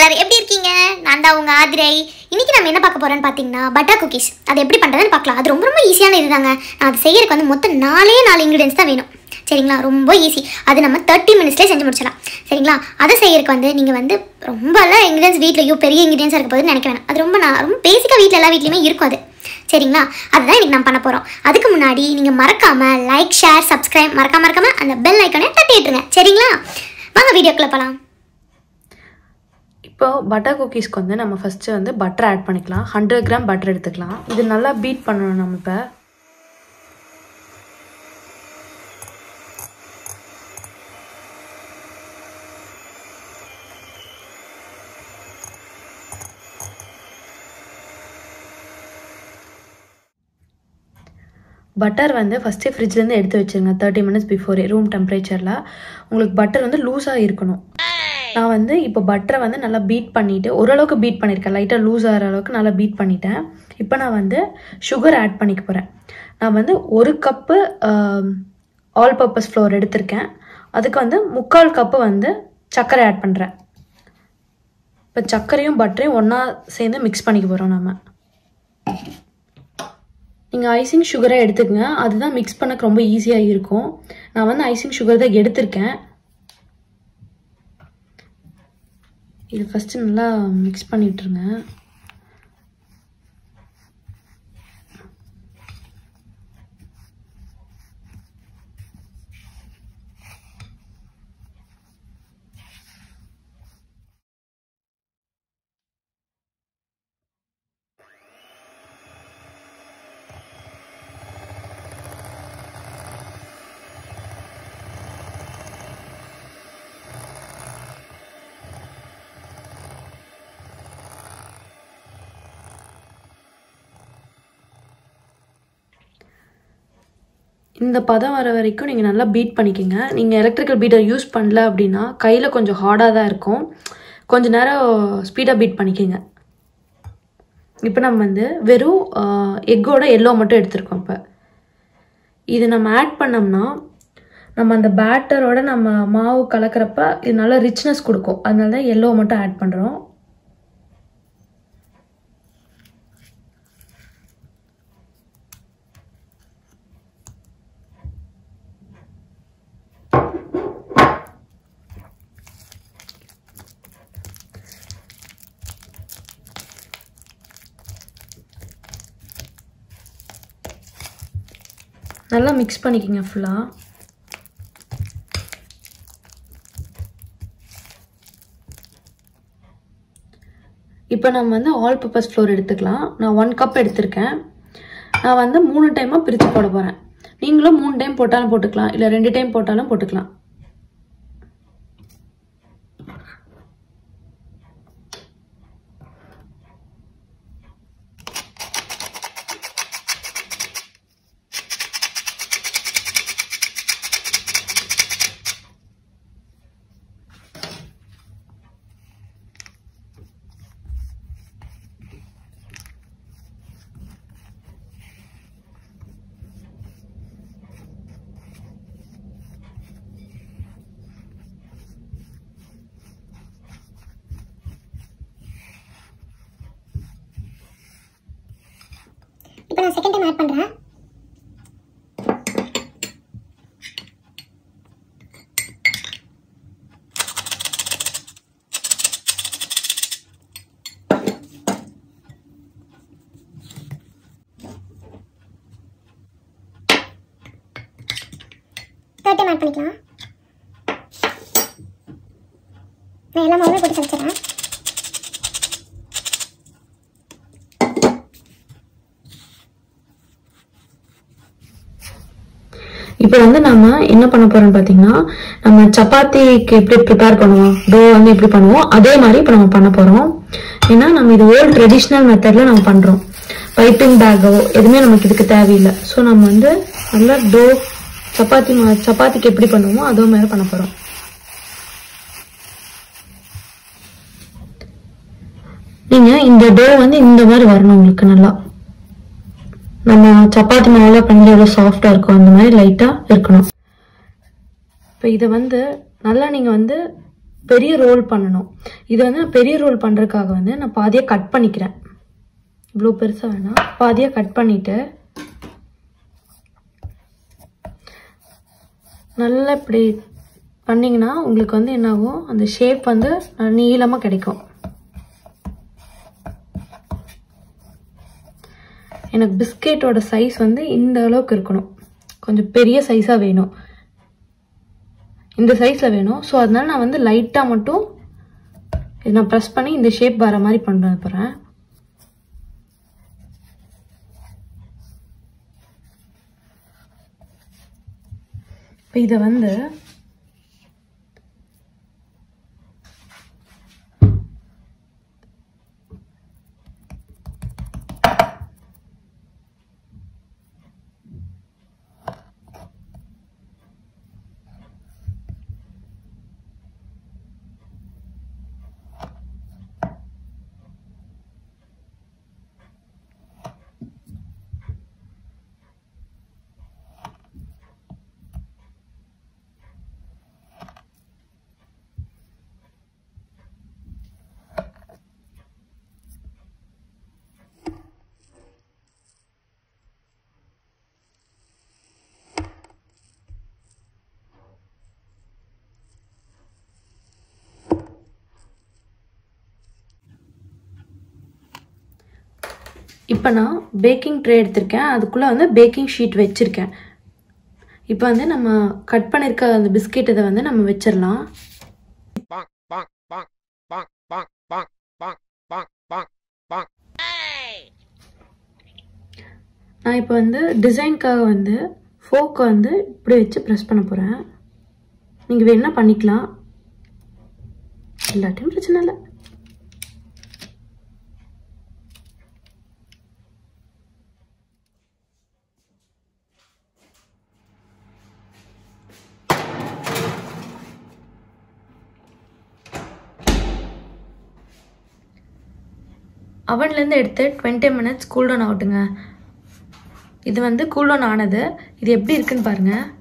Sister எப்படி இருக்கீங்க நான் தான் உங்க ஆதிரை இன்னைக்கு நம்ம என்ன பார்க்க போறோம்னு பார்த்தீங்கன்னா பட்டர் குக்கீஸ் அது எப்படி பண்ணுறதுன்னு பார்க்கலாம் அது ரொம்ப ரொம்ப ஈஸியான இதுதாங்க நான் அது செய்யறதுக்கு வந்து மொத்தம் நாலே நாலு இன்க்ரீடியன்ஸ் தான் வேணும் சரிங்களா ரொம்ப ஈஸி அது நம்ம தேர்ட்டி மினிட்ஸ்லேயே செஞ்சு முடிச்சிடலாம் சரிங்களா அதை செய்யறதுக்கு வந்து நீங்கள் வந்து ரொம்பலாம் இன்க்ரீடியன்ஸ் வீட்லையோ பெரிய இன்க்ரீடியன்ஸாக இருக்க போகுதுன்னு நினைக்க வேணாம் அது ரொம்ப நான் ரொம்ப பேசிக்காக வீட்டில் எல்லா வீட்லையுமே இருக்கும் அது சரிங்களா அதுதான் இன்னைக்கு நம்ம பண்ண போகிறோம் அதுக்கு முன்னாடி நீங்கள் மறக்காமல் லைக் ஷேர் சப்ஸ்கிரைப் மறக்காம மறக்காம அந்த பெல் ஐக்கனை தட்டி விட்டுருங்க சரிங்களா வாங்க வீடியோக்குள்ள போகலாம் இப்போ பட்டர் குக்கீஸ்க்கு வந்து நம்ம ஃபஸ்ட்டு வந்து பட்டர் ஆட் பண்ணிக்கலாம் ஹண்ட்ரட் கிராம் பட்டர் எடுத்துக்கலாம் இது நல்லா பீட் பண்ணணும் நம்ம இப்போ பட்டர் வந்து ஃபஸ்ட்டே ஃப்ரிட்ஜ்லேருந்து எடுத்து வச்சுருங்க தேர்ட்டி மினிட்ஸ் பிஃபோரே ரூம் டெம்பரேச்சரில் உங்களுக்கு பட்டர் வந்து லூஸாக இருக்கணும் நான் வந்து இப்போ பட்டரை வந்து நல்லா பீட் பண்ணிவிட்டு ஓரளவுக்கு பீட் பண்ணியிருக்கேன் லைட்டாக லூஸ் ஆகிற அளவுக்கு நல்லா பீட் பண்ணிட்டேன் இப்போ நான் வந்து சுகர் ஆட் பண்ணிக்க போகிறேன் நான் வந்து ஒரு கப்பு ஆல் பர்பஸ் ஃப்ளோர் எடுத்திருக்கேன் அதுக்கு வந்து முக்கால் கப்பு வந்து சர்க்கரை ஆட் பண்ணுறேன் இப்போ சர்க்கரையும் பட்டரையும் ஒன்றா சேர்ந்து மிக்ஸ் பண்ணிக்க போகிறோம் நம்ம நீங்கள் ஐசிங் சுகரை எடுத்துக்கங்க அதுதான் மிக்ஸ் பண்ணக்கு ரொம்ப ஈஸியாக இருக்கும் நான் வந்து ஐசிங் சுகர் தான் எடுத்திருக்கேன் இது ஃபஸ்ட்டு நல்லா மிக்ஸ் பண்ணிட்டுருங்க இந்த பதம் வர வரைக்கும் நீங்கள் நல்லா பீட் பண்ணிக்கோங்க நீங்கள் எலக்ட்ரிக்கல் பீட்டர் யூஸ் பண்ணல அப்படின்னா கையில் கொஞ்சம் ஹார்டாக தான் இருக்கும் கொஞ்ச நேரம் ஸ்பீடாக பீட் பண்ணிக்கோங்க இப்போ நம்ம வந்து வெறும் எக்கோட எல்லோ மட்டும் எடுத்திருக்கோம் இப்போ இது நம்ம ஆட் பண்ணோம்னா நம்ம அந்த பேட்டரோட நம்ம மாவு கலக்கிறப்ப இது நல்லா ரிச்னஸ் கொடுக்கும் அதனால தான் எல்லோ மட்டும் ஆட் பண்ணுறோம் நல்லா மிக்ஸ் பண்ணிக்கோங்க ஃபுல்லாக இப்போ நம்ம வந்து ஆல் பர்பஸ் ஃப்ளோர் எடுத்துக்கலாம் நான் ஒன் கப் எடுத்திருக்கேன் நான் வந்து மூணு டைமாக பிரித்து போட போகிறேன் நீங்களும் மூணு டைம் போட்டாலும் போட்டுக்கலாம் இல்லை ரெண்டு டைம் போட்டாலும் போட்டுக்கலாம் இப்போ நான் செகண்ட் டைம் ஆட் பண்ணுறேன் தேர்ட் டைம் ஆட் பண்ணிக்கலாம் நான் எல்லா மாவுமே போட்டு சமைச்சிடறேன் இப்போ வந்து நம்ம என்ன பண்ண போறோம்னு பார்த்தீங்கன்னா நம்ம சப்பாத்திக்கு எப்படி ப்ரிப்பேர் பண்ணுவோம் டோ வந்து எப்படி பண்ணுவோம் அதே மாதிரி இப்போ நம்ம பண்ண போறோம் ஏன்னா நம்ம இது ஓல்ட் ட்ரெடிஷ்னல் மெத்தட்ல நம்ம பண்றோம் பைப்பிங் பேக்கோ எதுவுமே நமக்கு இதுக்கு தேவையில்லை ஸோ நம்ம வந்து நல்லா டோ சப்பாத்தி மா- சப்பாத்திக்கு எப்படி பண்ணுவோமோ அதே மாதிரி பண்ண போறோம் நீங்க இந்த டோ வந்து இந்த மாதிரி வரணும் உங்களுக்கு நல்லா நம்ம சப்பாத்தி மாவுல பண்ணி எவ்வளோ சாஃப்டா இருக்கும் அந்த மாதிரி லைட்டா இருக்கணும் இப்போ இதை வந்து நல்லா நீங்க வந்து பெரிய ரோல் பண்ணணும் இது வந்து நான் பெரிய ரோல் பண்ணுறதுக்காக வந்து நான் பாதியாக கட் பண்ணிக்கிறேன் இவ்வளோ பெருசாக வேணாம் பாதியாக கட் பண்ணிவிட்டு நல்லா இப்படி பண்ணிங்கன்னா உங்களுக்கு வந்து என்னாகும் அந்த ஷேப் வந்து நீளமாக கிடைக்கும் எனக்கு பிஸ்கெட்டோட சைஸ் வந்து இந்த அளவுக்கு இருக்கணும் கொஞ்சம் பெரிய சைஸாக வேணும் இந்த சைஸில் வேணும் ஸோ அதனால நான் வந்து லைட்டாக மட்டும் இதை நான் ப்ரெஸ் பண்ணி இந்த ஷேப் வர மாதிரி பண்ண போகிறேன் இப்போ இதை வந்து இப்போ நான் பேக்கிங் ட்ரே எடுத்திருக்கேன் அதுக்குள்ளே வந்து பேக்கிங் ஷீட் வச்சுருக்கேன் இப்போ வந்து நம்ம கட் பண்ணியிருக்க அந்த பிஸ்கெட் இதை வந்து நம்ம வச்சிடலாம் bonk, bonk, bonk, bonk, bonk, bonk, bonk, bonk, bonk, bonk. நான் இப்போ வந்து டிசைனுக்காக வந்து ஃபோக்கை வந்து இப்படி வச்சு ப்ரெஸ் பண்ண போகிறேன் நீங்கள் வேணா பண்ணிக்கலாம் இல்லாட்டியும் பிரச்சனை இல்லை அவன்லேருந்து எடுத்து டுவெண்ட்டி மினிட்ஸ் கூல் டவுன் ஆகட்டுங்க இது வந்து கூல் டவுன் ஆனது இது எப்படி இருக்குன்னு பாருங்கள்